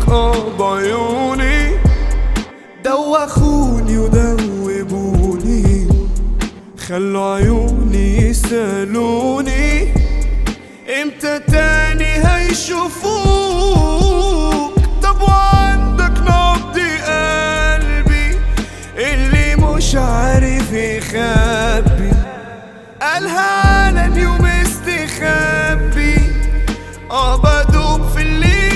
عيونك اه بعيوني دوخوني ودوبوني خلوا عيوني يسألوني امتى تاني هيشوفوك طب وعندك نبض قلبي اللي مش عارف يخبي قالها علني ومستخبي اه بدوب في اللي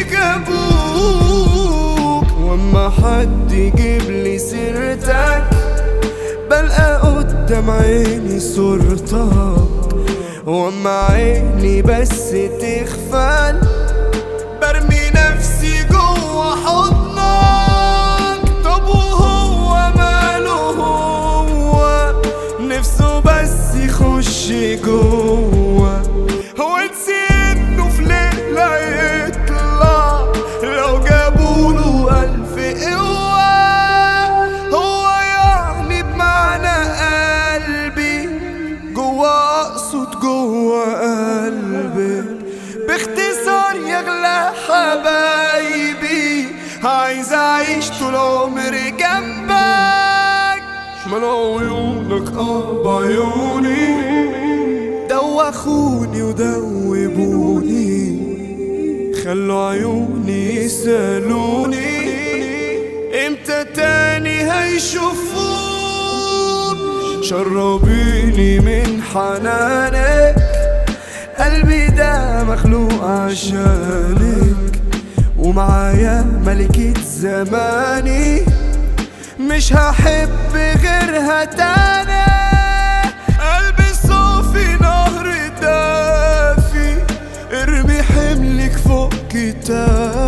جابوك واما حد يجيب لي سيرتك بلقى قدام عيني صورتك واما عيني بس تغفل برمي نفسي جوا حضنك طب وهو ماله هو نفسه بس يخش جوا هو نسي انه في ليلة يطلع لو جابوله ألف قوة هو يعني بمعنى قلبي جوا اقصد جوا قلبي باختصار يغلى حبايبي عايز اعيش طول عمري جنبك شمال عيونك اه بعيوني دوخوني ودوبوني خلوا عيوني يسألوني امتى تاني هيشوفوك شربيني من حنانك قلبي ده مخلوق عشانك ومعايا ملكة زماني مش هحب غيرها تاني قلبي صافي نهر دافي ارمي حملك فوق كتافي